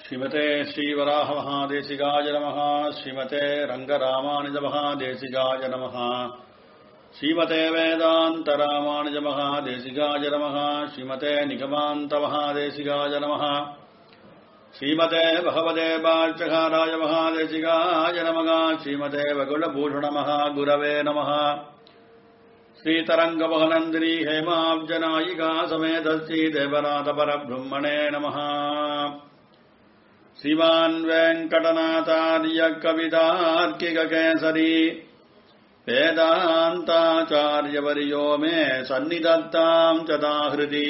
श्रीमते श्रीवराहमहादेशिकाय नमः श्रीमते रङ्गरामानुजमहादेशिकाय नमः श्रीमते वेदान्तरामानुजमहादेशिकाय नमः श्रीमते निगमान्तमहादेशिकाय नमः श्रीमते भगवते बाल्चकाराय महादेशिकाय नमः श्रीमते वकुलभूषणमहागुरवे नमः श्रीतरङ्गमहनन्दिनी हेमाब्जनायिका समेत श्रीदेवनाथपरब्रह्मणे नमः श्रीमान् वेङ्कटनाथार्य कवितार्किककेसरी वेदान्ताचार्यवर्यो मे सन्निधत्ताम् च தாஹிருதி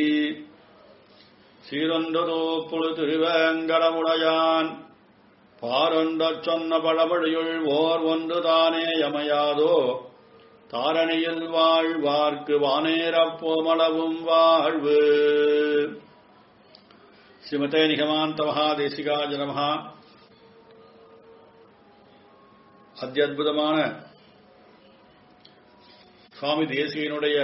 சீரொன்றதோ புழு திருவேங்கடமுடையான் பாரொன்றச் சொன்ன பழமொழியுள் ஓர் ஒன்று தானே யமையாதோ தாரணியில் வாழ்வார்க்கு வானேரப்போமளவும் வாழ்வு ஸ்ரீமதே நிகமாந்த மகாதேசிகாஜ நமஹா அத்தியுதமான சுவாமி தேசிகனுடைய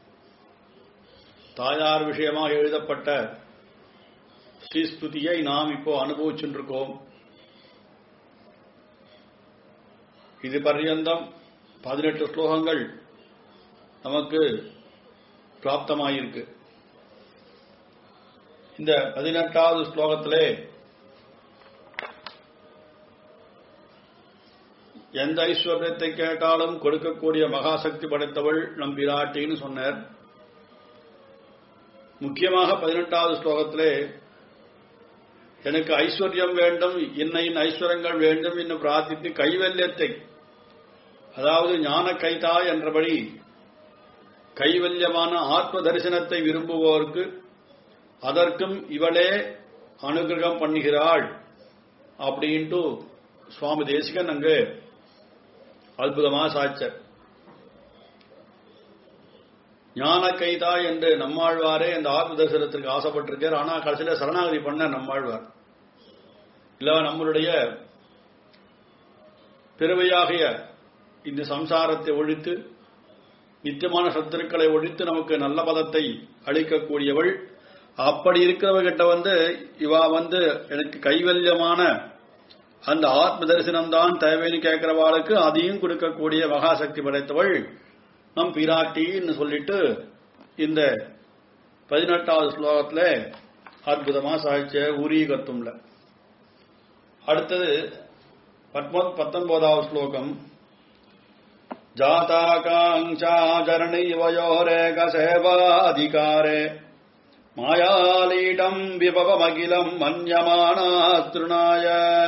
தாயார் விஷயமாக எழுதப்பட்ட ஸ்ரீஸ்துதியை நாம் இப்போ அனுபவிச்சுருக்கோம் இது பர்யந்தம் பதினெட்டு ஸ்லோகங்கள் நமக்கு பிராப்தமாயிருக்கு இந்த பதினெட்டாவது ஸ்லோகத்திலே எந்த ஐஸ்வர்யத்தை கேட்டாலும் கொடுக்கக்கூடிய மகாசக்தி படைத்தவள் நம் விராட்டின்னு சொன்னார் முக்கியமாக பதினெட்டாவது ஸ்லோகத்திலே எனக்கு ஐஸ்வர்யம் வேண்டும் இன்னையின் ஐஸ்வர்யங்கள் வேண்டும் என்று பிரார்த்தித்து கைவல்யத்தை அதாவது ஞான கைதா என்றபடி கைவல்யமான ஆத்ம தரிசனத்தை விரும்புவோருக்கு அதற்கும் இவளே அனுகிரகம் பண்ணுகிறாள் அப்படின்ட்டு சுவாமி தேசிகன் அங்கு அற்புதமாக சாய்ச்சர் ஞான கைதா என்று நம்மாழ்வாரே இந்த ஆத்ம தரிசனத்திற்கு ஆசைப்பட்டிருக்கார் ஆனா கடைசியில சரணாகதி பண்ண நம்மாழ்வார் இல்ல நம்மளுடைய பிறவையாகிய இந்த சம்சாரத்தை ஒழித்து நித்தியமான சத்துருக்களை ஒழித்து நமக்கு நல்ல பதத்தை அளிக்கக்கூடியவள் அப்படி இருக்கிறவகிட்ட வந்து இவா வந்து எனக்கு கைவல்யமான அந்த ஆத்ம தரிசனம் தான் தேவைன்னு கேட்கிறவாளுக்கு அதையும் கொடுக்கக்கூடிய மகாசக்தி படைத்தவள் நம் பிராட்டின்னு சொல்லிட்டு இந்த பதினெட்டாவது ஸ்லோகத்துல அற்புதமா சாதிச்ச உரீகத்தும்ல அடுத்தது பத்தொன்பதாவது ஸ்லோகம் जाताकाङ्क्षाचरणैवयोरेक सेवाधिकारे मायालीडम् विभवमखिलम् मन्यमानातृणाय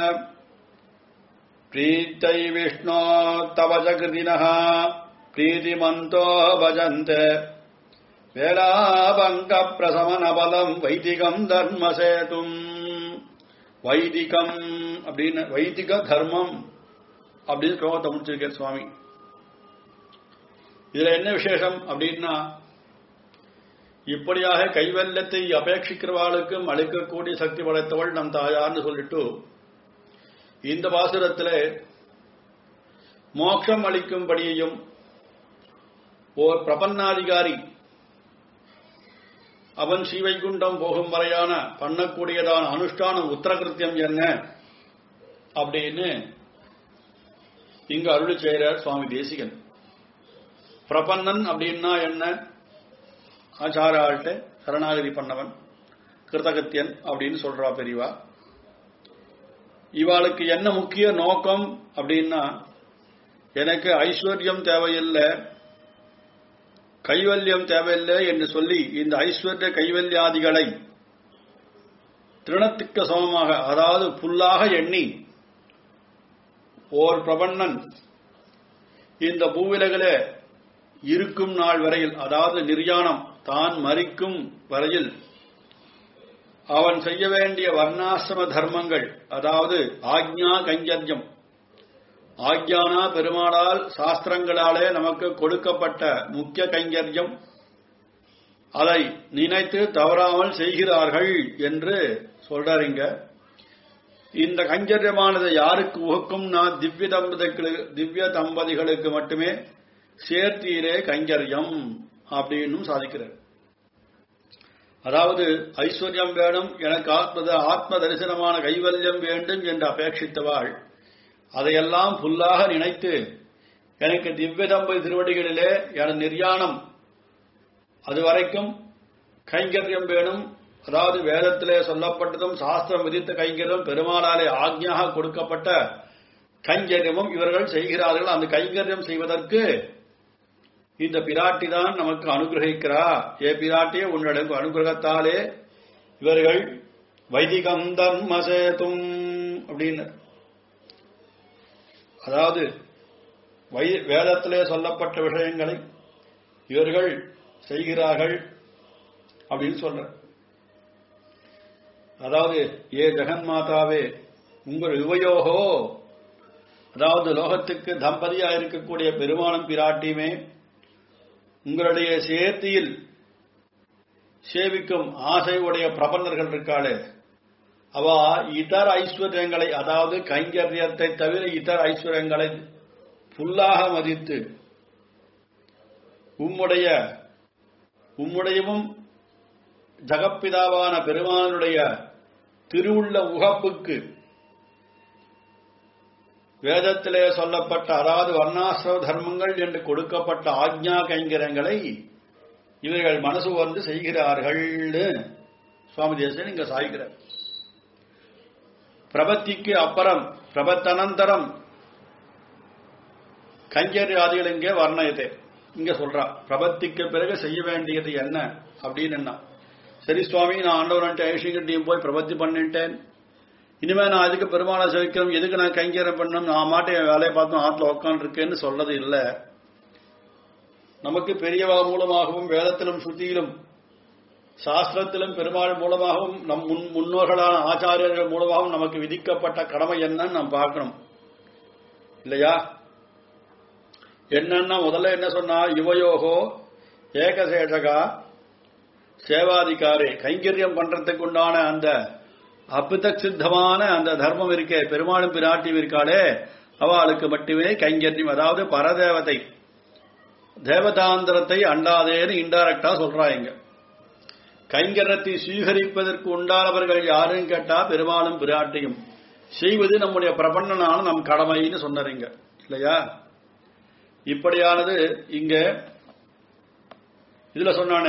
प्रीत्यै विष्णो तव च कृतिनः प्रीतिमन्तो भजन्ते வேலாபங்கப்பிரசமனபலம் வைதிகம் தர்ம சேதும் வைதிகம் அப்படின்னு வைதிக தர்மம் அப்படின்னு ஸ்லோகத்தை முடிச்சிருக்கார் சுவாமி இதுல என்ன விசேஷம் அப்படின்னா இப்படியாக கைவல்லத்தை அபேட்சிக்கிறவாளுக்கும் அளிக்கக்கூடிய சக்தி படைத்தவள் நம் தாயார்னு சொல்லிட்டு இந்த பாசுரத்தில் மோட்சம் அளிக்கும்படியையும் ஓர் பிரபன்னாதிகாரி அவன் ஸ்ரீவைகுண்டம் போகும் வரையான பண்ணக்கூடியதான அனுஷ்டான உத்தரகிருத்தியம் என்ன அப்படின்னு இங்கு அருளி செய்கிறார் சுவாமி தேசிகன் பிரபன்னன் அப்படின்னா என்ன ஆச்சாராள்கிட்ட சரணாகதி பண்ணவன் கிருதகத்தியன் அப்படின்னு சொல்றா பெரியவா இவாளுக்கு என்ன முக்கிய நோக்கம் அப்படின்னா எனக்கு ஐஸ்வர்யம் தேவையில்லை கைவல்யம் தேவையில்லை என்று சொல்லி இந்த ஐஸ்வர்ய கைவல்யாதிகளை திருணத்துக்கு சமமாக அதாவது புல்லாக எண்ணி ஓர் பிரபன்னன் இந்த பூவிலகிலே இருக்கும் நாள் வரையில் அதாவது நிர்யாணம் தான் மறிக்கும் வரையில் அவன் செய்ய வேண்டிய வர்ணாசிரம தர்மங்கள் அதாவது ஆக்ஞா கைங்கரியம் ஆக்ஞானா பெருமாளால் சாஸ்திரங்களாலே நமக்கு கொடுக்கப்பட்ட முக்கிய கைங்கரியம் அதை நினைத்து தவறாமல் செய்கிறார்கள் என்று சொல்றாருங்க இந்த கைங்கரியமானது யாருக்கு உகக்கும்னா திவ்ய தம்பதிகளுக்கு திவ்ய தம்பதிகளுக்கு மட்டுமே சேர்த்தீரே கைங்கரியம் அப்படின்னு சாதிக்கிறார் அதாவது ஐஸ்வர்யம் வேணும் எனக்கு ஆத்ம ஆத்ம தரிசனமான கைவல்யம் வேண்டும் என்று அபேட்சித்தவாள் அதையெல்லாம் புல்லாக நினைத்து எனக்கு திவ்ய தம்பதி திருவடிகளிலே என நிர்யாணம் அதுவரைக்கும் கைங்கரியம் வேணும் அதாவது வேதத்திலே சொல்லப்பட்டதும் சாஸ்திரம் விதித்த கைங்கரியம் பெருமாளாலே ஆக்ஞாக கொடுக்கப்பட்ட கைங்கரியமும் இவர்கள் செய்கிறார்கள் அந்த கைங்கரியம் செய்வதற்கு இந்த பிராட்டி தான் நமக்கு அனுகிரகிக்கிறா ஏ பிராட்டியே உன்னிடம் அனுகிரகத்தாலே இவர்கள் வைதிகம் தர்மசேதும் அப்படின்னு அதாவது வை வேதத்திலே சொல்லப்பட்ட விஷயங்களை இவர்கள் செய்கிறார்கள் அப்படின்னு சொல்ற அதாவது ஏ ஜெகன்மாதாவே உங்கள் யுவயோகோ அதாவது லோகத்துக்கு தம்பதியா இருக்கக்கூடிய பெருமானும் பிராட்டியுமே உங்களுடைய சேர்த்தியில் சேவிக்கும் ஆசை உடைய பிரபன்னர்கள் இருக்காளே அவ இதர ஐஸ்வர்யங்களை அதாவது கைங்கரியத்தை தவிர இதர ஐஸ்வர்யங்களை புல்லாக மதித்து உம்முடைய உம்முடையவும் ஜகப்பிதாவான பெருமானுடைய திருவுள்ள உகப்புக்கு வேதத்திலே சொல்லப்பட்ட அதாவது வர்ணாசிரம தர்மங்கள் என்று கொடுக்கப்பட்ட ஆக்ஞா கைங்கரங்களை இவர்கள் மனசு வந்து செய்கிறார்கள் சுவாமி தேசன் இங்க சாய்கிறார் பிரபத்திக்கு அப்புறம் பிரபத்தனந்தரம் கைங்கரியாதிகள் இங்கே வர்ணயத்தை இங்க சொல்றா பிரபத்திக்கு பிறகு செய்ய வேண்டியது என்ன அப்படின்னு சரி சுவாமி நான் ஆண்டவன் ஐஷிங்கிட்டையும் போய் பிரபத்தி பண்ணிட்டேன் இனிமே நான் அதுக்கு பெருமாளை சேவிக்கணும் எதுக்கு நான் கைங்கரியம் பண்ணணும் நான் மாட்டே என் வேலையை பார்த்து ஆத்துல உட்காந்துருக்கேன்னு சொல்லது இல்லை நமக்கு பெரியவா மூலமாகவும் வேதத்திலும் ஸ்ருதியிலும் சாஸ்திரத்திலும் பெருமாள் மூலமாகவும் நம் முன் முன்னோர்களான ஆச்சாரியர்கள் மூலமாகவும் நமக்கு விதிக்கப்பட்ட கடமை என்னன்னு நாம் பார்க்கணும் இல்லையா என்னன்னா முதல்ல என்ன சொன்னா யுவயோகோ ஏகசேஷகா சேவாதிகாரி கைங்கரியம் பண்றதுக்கு உண்டான அந்த அபித சித்தமான அந்த தர்மம் இருக்கே பெருமாளும் பிராட்டியும் இருக்காளே அவளுக்கு மட்டுமே கைங்கரியம் அதாவது பரதேவதை தேவதாந்திரத்தை அண்டாதேன்னு இன்டைரக்டா சொல்றாங்க கைங்கரத்தை சுவீகரிப்பதற்கு உண்டானவர்கள் யாருன்னு கேட்டா பெருமாளும் பிராட்டியும் செய்வது நம்முடைய பிரபண்ணனான நம் கடமைன்னு சொன்னறீங்க இல்லையா இப்படியானது இங்க இதுல சொன்னானே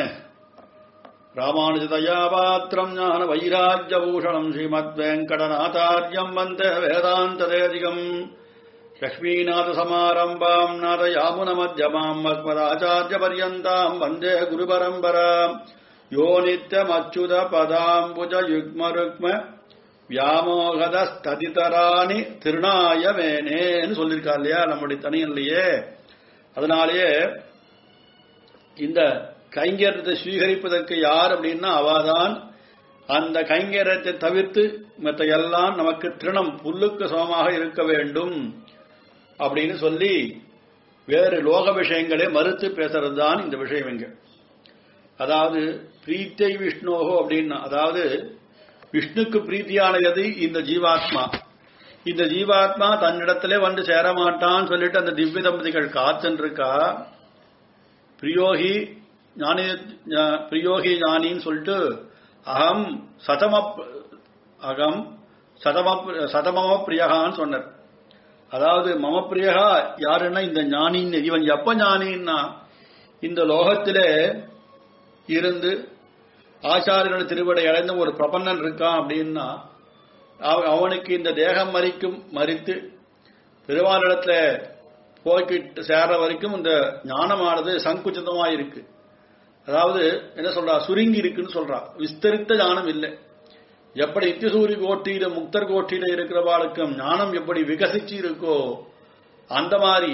ராமானுஜதயா பாத்திரம் ஞான வைராஜ்யபூஷணம் ஸ்ரீமத் வெங்கடநாதாரியம் வந்த வேதாந்ததேதிகம் லக்ஷ்மீநாத சமாரம்பாம் நாத யாமுன மத்தியமாம் மத்மதாச்சாரிய பரியந்தாம் வந்தே குரு பரம்பராம் யோ நித்யமச்சுத பதாம்புஜ யுக்ம ருக்ம வியாமோகதஸ்ததிதராணி திருநாயமேனேன்னு சொல்லியிருக்கா இல்லையா நம்முடைய தனியன்லையே அதனாலேயே இந்த கைங்கரியத்தை சுவீகரிப்பதற்கு யார் அப்படின்னா அவாதான் அந்த கைங்கரியத்தை தவிர்த்து மற்ற எல்லாம் நமக்கு திருணம் புல்லுக்கு சமமாக இருக்க வேண்டும் அப்படின்னு சொல்லி வேறு லோக விஷயங்களே மறுத்து பேசுறது தான் இந்த விஷயம் இங்க அதாவது பிரீத்தை விஷ்ணோகோ அப்படின்னா அதாவது விஷ்ணுக்கு பிரீத்தியானது இந்த ஜீவாத்மா இந்த ஜீவாத்மா தன்னிடத்திலே வந்து சேர மாட்டான்னு சொல்லிட்டு அந்த திவ்ய தம்பதிகள் காத்துருக்கா பிரியோகி ஞானி பிரியோகி ஞானின்னு சொல்லிட்டு அகம் சதம அகம் சதம சதமம பிரியகான்னு சொன்னார் அதாவது மம பிரியகா யாருன்னா இந்த ஞானின்னு இவன் எப்ப ஞானின்னா இந்த லோகத்திலே இருந்து ஆச்சாரியர்கள் திருவடை அடைந்த ஒரு பிரபன்னன் இருக்கான் அப்படின்னா அவனுக்கு இந்த தேகம் மறிக்கும் மறித்து பெருமாளிடத்துல போய்கிட்டு சேர்ற வரைக்கும் இந்த ஞானமானது சங்குச்சிதமா இருக்கு அதாவது என்ன சொல்றா சுருங்கி இருக்குன்னு சொல்றா விஸ்தரித்த ஞானம் இல்லை எப்படி இத்தியசூரி கோட்டியில முக்தர் கோட்டியில இருக்கிறவாளுக்கும் ஞானம் எப்படி விகசிச்சு இருக்கோ அந்த மாதிரி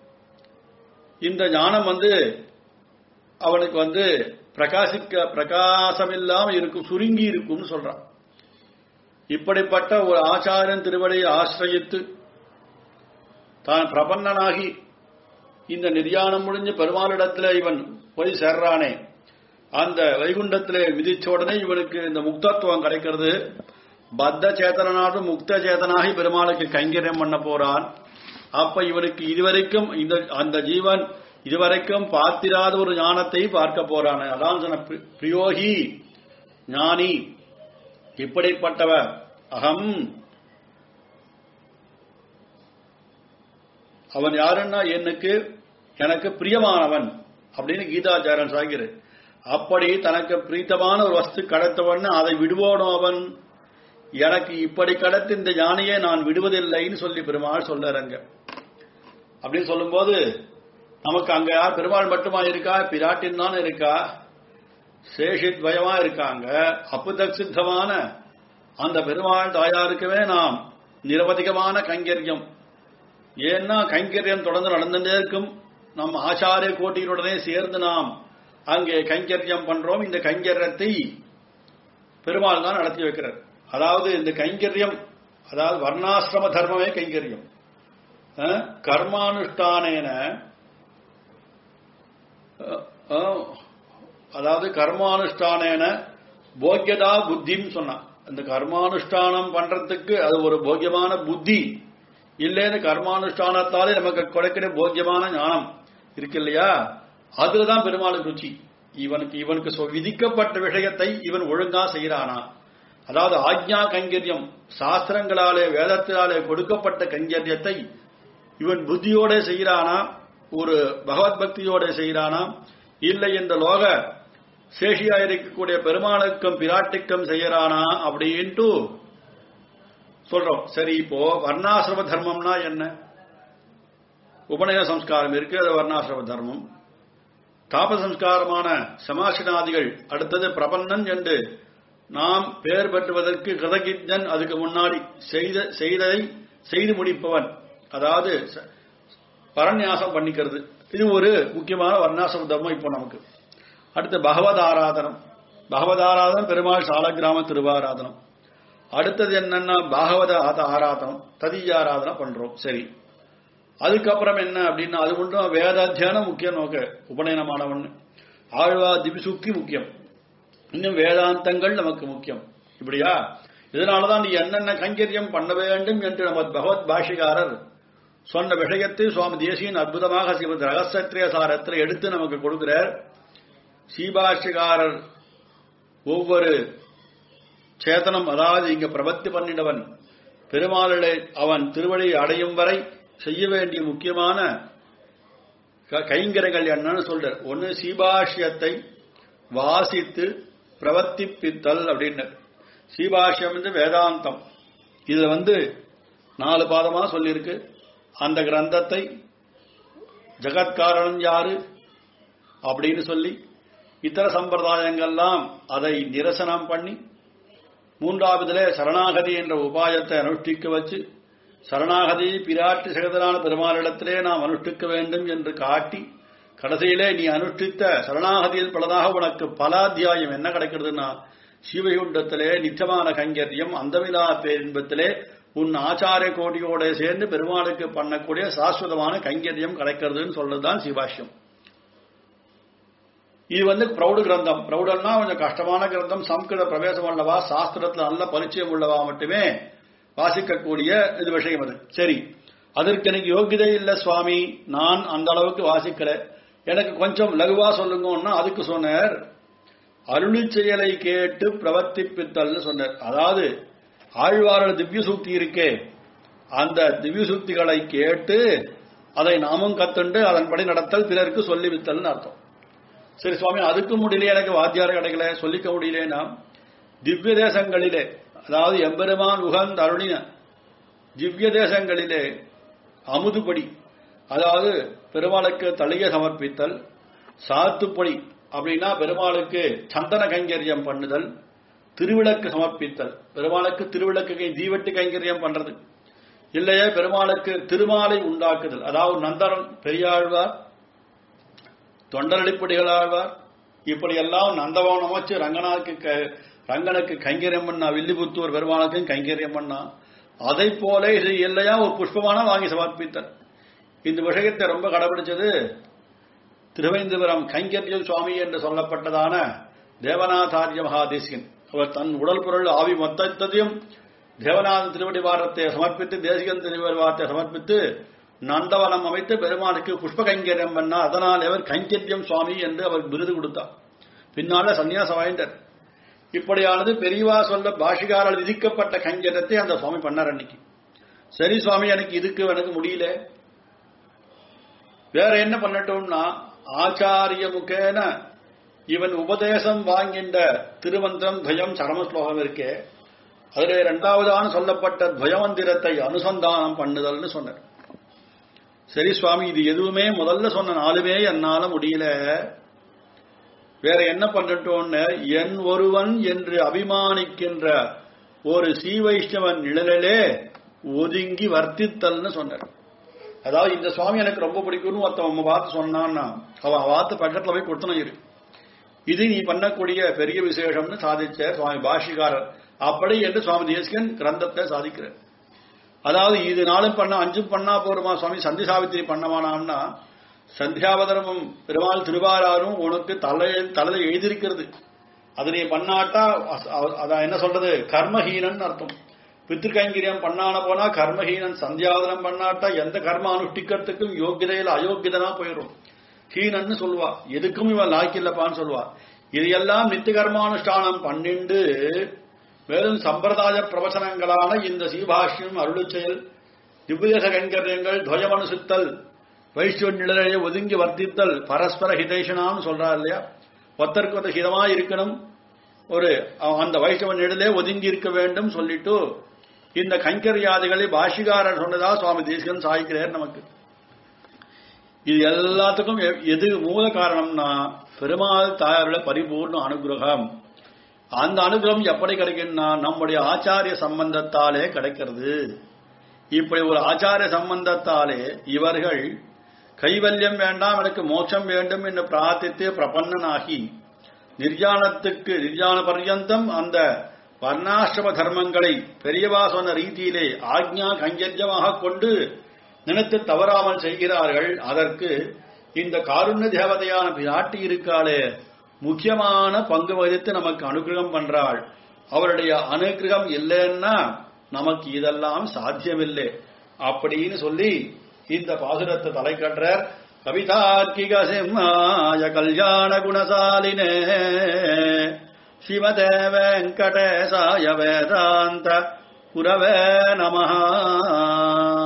இந்த ஞானம் வந்து அவனுக்கு வந்து பிரகாசிக்க பிரகாசம் இல்லாம இருக்கும் சுருங்கி இருக்கும்னு சொல்றான் இப்படிப்பட்ட ஒரு ஆச்சாரியன் திருவடியை ஆசிரயித்து தான் பிரபன்னனாகி இந்த நிர்யாணம் முடிஞ்சு பெருமாளிடத்துல இவன் போய் சேர்றானே அந்த வைகுண்டத்திலே விதிச்ச உடனே இவனுக்கு இந்த முக்தத்துவம் கிடைக்கிறது பத்த சேத்தனாக முக்த சேத்தனாகி பெருமாளுக்கு கைங்கரியம் பண்ண போறான் அப்ப இவனுக்கு இதுவரைக்கும் இந்த அந்த ஜீவன் இதுவரைக்கும் பார்த்திராத ஒரு ஞானத்தை பார்க்க போறான் அதான் சொன்ன பிரியோகி ஞானி இப்படிப்பட்டவர் அகம் அவன் யாருன்னா எனக்கு எனக்கு பிரியமானவன் அப்படின்னு கீதாச்சாரன் சாகிறது அப்படி தனக்கு பிரீத்தமான ஒரு வஸ்து கடத்தவன் அதை விடுவோனோ அவன் எனக்கு இப்படி கடத்து இந்த ஞானியை நான் விடுவதில்லைன்னு சொல்லி பெருமாள் சொல்றாங்க அப்படின்னு சொல்லும்போது நமக்கு அங்க யார் பெருமாள் மட்டுமா இருக்கா பிராட்டின் தான் இருக்கா சேஷித்வயமா இருக்காங்க அப்புதக் சித்தமான அந்த பெருமாள் தாயாருக்குமே நாம் நிரவதிகமான கைங்கரியம் ஏன்னா கைங்கரியம் தொடர்ந்து நடந்துட்டே இருக்கும் நம் ஆச்சாரிய கோட்டிகளுடனே சேர்ந்து நாம் அங்கே கைங்கரியம் பண்றோம் இந்த கைங்கரியத்தை பெருமாள் தான் நடத்தி வைக்கிறார் அதாவது இந்த கைங்கரியம் அதாவது வர்ணாசிரம தர்மமே கைங்கரியம் அஹ், கர்மானுஷ்டானேன அஹ், அஹ், அதாவது கர்மானுஷ்டானேன போக்கியதா புத்தின்னு சொன்னான் அந்த கர்மானுஷ்டானம் பண்றதுக்கு அது ஒரு போக்கியமான புத்தி இல்லைன்னு கர்மானுஷ்டானத்தாலே நமக்கு கிடைக்கிற போக்கியமான ஞானம் இருக்கு இல்லையா அதுலதான் பெருமாளுக்கு ருச்சி இவனுக்கு இவனுக்கு சொ- விதிக்கப்பட்ட விஷயத்தை இவன் ஒழுங்கா செய்யறானா அதாவது ஆக்ஞா கைங்கரியம் சாஸ்திரங்களாலே வேதத்தினாலே கொடுக்கப்பட்ட கைங்கரியத்தை இவன் புத்தியோட செய்யறானா ஒரு பகவத் பக்தியோட செய்யறானா இல்லை இந்த லோக சேஷியா இருக்கக்கூடிய பெருமாளுக்கும் பிராட்டிக்கும் செய்யறானா அப்படின்ட்டு சொல்றோம் சரி இப்போ வர்ணாசிரம தர்மம்னா என்ன உபநய சம்ஸ்காரம் இருக்கு அது வர்ணாசிரம தர்மம் தாப சம்ஸ்காரமான சமாசினாதிகள் அடுத்தது பிரபன்னன் என்று நாம் பெயர் பெற்றுவதற்கு கிருதகிஜன் அதுக்கு முன்னாடி செய்த செய்ததை செய்து முடிப்பவன் அதாவது ச- பரநியாசம் பண்ணிக்கிறது இது ஒரு முக்கியமான வர்ணாசிரம தர்மம் இப்போ நமக்கு அடுத்து பகவத் ஆராதனம் பகவத் ஆராதனம் பெருமாள் சாலக்கிராம திருவாராதனம் அடுத்தது என்னன்னா பாகவத ஆத- ஆராதனம் ததிய ஆராதனம் பண்றோம் சரி அதுக்கப்புறம் என்ன அப்படின்னா அது மட்டும் வேதாத்தியானம் முக்கியம் நோக்க உபநயனமானவன் ஆழ்வா திபிசுக்கி முக்கியம் இன்னும் வேதாந்தங்கள் நமக்கு முக்கியம் இப்படியா இதனாலதான் நீ என்னென்ன கைங்கரியம் பண்ண வேண்டும் என்று நமது பகவத் பாஷிகாரர் சொன்ன விஷயத்தை சுவாமி தேசியன் அற்புதமாக ஸ்ரீமத் ரகசிய சாரத்தில் எடுத்து நமக்கு கொடுக்கிறார் சீபாஷிகாரர் ஒவ்வொரு சேதனம் அதாவது இங்க பிரபத்தி பண்ணினவன் பெருமாளை அவன் திருவடி அடையும் வரை செய்ய வேண்டிய முக்கியமான க- கைங்கரங்கள் என்னன்னு சொல்றார் ஒன்னு சீபாஷ்யத்தை வாசித்து பிரவர்த்திப்பித்தல் அப்படின்னு சீபாஷ்யம் வந்து வேதாந்தம் இதுல வந்து நாலு பாதமா சொல்லியிருக்கு அந்த கிரந்தத்தை ஜகத்காரணம் யாரு அப்படின்னு சொல்லி இத்தர சம்பிரதாயங்கள்லாம் அதை நிரசனம் பண்ணி மூன்றாவதிலே சரணாகதி என்ற உபாயத்தை அனுஷ்டிக்க வச்சு சரணாகதி பிராட்டி சகதரான பெருமாளிடத்திலே நாம் அனுஷ்டிக்க வேண்டும் என்று காட்டி கடைசியிலே நீ அனுஷ்டித்த சரணாகதியில் பலதாக உனக்கு பலாத்தியாயம் என்ன கிடைக்கிறதுன்னா சிவயுண்டத்திலே நித்தியமான கைங்கரியம் அந்தமிலா பேரின்பத்திலே உன் ஆச்சாரிய கோடியோட சேர்ந்து பெருமாளுக்கு பண்ணக்கூடிய சாஸ்வதமான கைங்கரியம் கிடைக்கிறதுன்னு சொல்றதுதான் சிவாஷ்யம் இது வந்து பிரௌடு கிரந்தம் பிரௌடன்னா கொஞ்சம் கஷ்டமான கிரந்தம் சம்ஸ்கிருத பிரவேசம் உள்ளவா சாஸ்திரத்துல நல்ல பரிச்சயம் உள்ளவா மட்டுமே வாசிக்கக்கூடிய இது விஷயம் அது சரி அதற்கு எனக்கு யோகிதை இல்ல சுவாமி நான் அந்த அளவுக்கு வாசிக்கல எனக்கு கொஞ்சம் லகுவா சொல்லுங்கன்னா அதுக்கு சொன்னார் அருளி செயலை கேட்டு பிரவர்த்திப்பித்தல்னு சொன்னார் அதாவது ஆழ்வாரோட திவ்ய சூக்தி இருக்கே அந்த திவ்ய சூக்திகளை கேட்டு அதை நாமும் கத்துண்டு அதன்படி நடத்தல் பிறருக்கு சொல்லிவித்தல்னு அர்த்தம் சரி சுவாமி அதுக்கு முடியல எனக்கு வாத்தியார் கிடைக்கல சொல்லிக்க முடியலன்னா திவ்ய தேசங்களிலே அதாவது எம்பெருமான் உகந்த அருளின திவ்ய தேசங்களிலே அமுதுபடி அதாவது பெருமாளுக்கு தளிய சமர்ப்பித்தல் சாத்துப்படி அப்படின்னா பெருமாளுக்கு சந்தன கைங்கரியம் பண்ணுதல் திருவிளக்கு சமர்ப்பித்தல் பெருமாளுக்கு திருவிளக்கு தீவட்டு கைங்கரியம் பண்றது இல்லையே பெருமாளுக்கு திருமாலை உண்டாக்குதல் அதாவது நந்தரன் பெரியாழ்வார் தொண்டரடிப்படிகள் ஆழ்வார் இப்படியெல்லாம் நந்தவனம் வச்சு ரங்கனாக்கு க- ரங்கனுக்கு கைங்கரியம் பண்ணா வில்லிபுத்தூர் பெருமாளுக்கும் கைங்கரியம் பண்ணா அதை போல இது இல்லையா ஒரு புஷ்பமான வாங்கி சமர்ப்பித்தல் இந்த விஷயத்தை ரொம்ப கடைபிடிச்சது திருவேந்திபுரம் கைங்கரியம் சுவாமி என்று சொல்லப்பட்டதான தேவநாதாரிய மகாதேசிகன் அவர் தன் உடல் பொருள் ஆவி மொத்தத்தையும் தேவநாதன் திருவடி வாரத்தை சமர்ப்பித்து தேசிகன் திருவடி வாரத்தை சமர்ப்பித்து நந்தவனம் அமைத்து பெருமானுக்கு புஷ்ப கைங்கரியம் பண்ணா அதனால் அவர் கைங்கரியம் சுவாமி என்று அவர் விருது கொடுத்தார் பின்னால சன்னியாசம் வாய்ந்தார் இப்படியானது பெரியவா சொல்ல பாஷிகாரால் விதிக்கப்பட்ட கைங்கரத்தை அந்த சுவாமி பண்ணார் அன்னைக்கு சரி சுவாமி எனக்கு இதுக்கு எனக்கு முடியல வேற என்ன பண்ணட்டும்னா ஆச்சாரிய முகேன இவன் உபதேசம் வாங்கின்ற திருமந்திரம் துவயம் சரம ஸ்லோகம் இருக்கே அதில் இரண்டாவதான சொல்லப்பட்ட துவயமந்திரத்தை அனுசந்தானம் பண்ணுதல்னு சொன்னார் சரி சுவாமி இது எதுவுமே முதல்ல சொன்ன நாளுமே என்னால முடியல வேற என்ன பண்ணட்டோன்னு என் ஒருவன் என்று அபிமானிக்கின்ற ஒரு சீ வைஷ்ணவன் நிழலிலே ஒதுங்கி வர்த்தித்தல்னு சொன்னார் அதாவது இந்த சுவாமி எனக்கு ரொம்ப பிடிக்கும்னு ஒருத்தன் அவன் பார்த்து சொன்னான்னா அவன் பார்த்து பக்கத்துல போய் கொடுத்தனும் இரு இது நீ பண்ணக்கூடிய பெரிய விசேஷம்னு சாதிச்ச சுவாமி பாஷிகாரர் அப்படி என்று சுவாமி தேசிகன் கிரந்தத்தை சாதிக்கிறார் அதாவது இது நாளும் பண்ண அஞ்சும் பண்ணா போருமா சுவாமி சந்தி சாவித்திரி பண்ணவானாம்னா சந்தியாவதனமும் பெருமாள் திருவாராரும் உனக்கு தலை தலையில் எழுதியிருக்கிறது அது நீ பண்ணாட்டா அதான் என்ன சொல்றது கர்மஹீனன் அர்த்தம் பித்திருக்கைங்கரியம் பண்ணான போனா கர்மஹீனன் சந்தியாவதனம் பண்ணாட்டா எந்த கர்ம அனுஷ்டிக்கிறதுக்கும் யோகிதையில அயோக்கியதனா போயிடும் ஹீனன்னு சொல்லுவா எதுக்கும் இவன் லாக்கில்லப்பான்னு சொல்லுவா இதையெல்லாம் நித்திய கர்மானுஷ்டானம் பண்ணிண்டு மேலும் சம்பிரதாய பிரவச்சனங்களான இந்த சீபாஷ்யம் அருள் செயல் திவ்யச கைங்கரியங்கள் துவயமனுசித்தல் வைஷ்ணவ நிழலையே ஒதுங்கி வர்த்தித்தல் பரஸ்பர ஹிதேஷனான்னு சொல்றா இல்லையா ஒத்தருக்கு ஒருத்தர் ஹிதமா இருக்கணும் ஒரு அந்த வைஷ்ணவ நிழலே ஒதுங்கி இருக்க வேண்டும் சொல்லிட்டு இந்த கைங்கரியாதிகளை பாஷிகாரர் சொன்னதா சுவாமி தேசிகன் சாய்க்கிறார் நமக்கு இது எல்லாத்துக்கும் எது மூல காரணம்னா பெருமாள் தாயாருடைய பரிபூர்ண அனுகிரகம் அந்த அனுகிரகம் எப்படி கிடைக்கும்னா நம்முடைய ஆச்சாரிய சம்பந்தத்தாலே கிடைக்கிறது இப்படி ஒரு ஆச்சாரிய சம்பந்தத்தாலே இவர்கள் கைவல்யம் வேண்டாம் எனக்கு மோட்சம் வேண்டும் என்று பிரார்த்தித்து பிரபன்னனாகி நிர்யாணத்துக்கு நிர்யாண பர்யந்தம் அந்த வர்ணாசிரம தர்மங்களை பெரியவா சொன்ன ரீதியிலே ஆக்ஞா கைங்கரியமாக கொண்டு நினைத்து தவறாமல் செய்கிறார்கள் அதற்கு இந்த காருண்ய தேவதையான பிராட்டி இருக்காளே முக்கியமான பங்கு வகித்து நமக்கு அனுகிரகம் பண்றாள் அவருடைய அனுகிரகம் இல்லைன்னா நமக்கு இதெல்லாம் சாத்தியமில்லை அப்படின்னு சொல்லி இந்த பாசுரத்தை தலை கட்டுறார் கவிதார்க்கிக சிம்மாய கல்யாண குணசாலினே சிவதே வெங்கடேசாய வேதாந்த குரவே நமஹா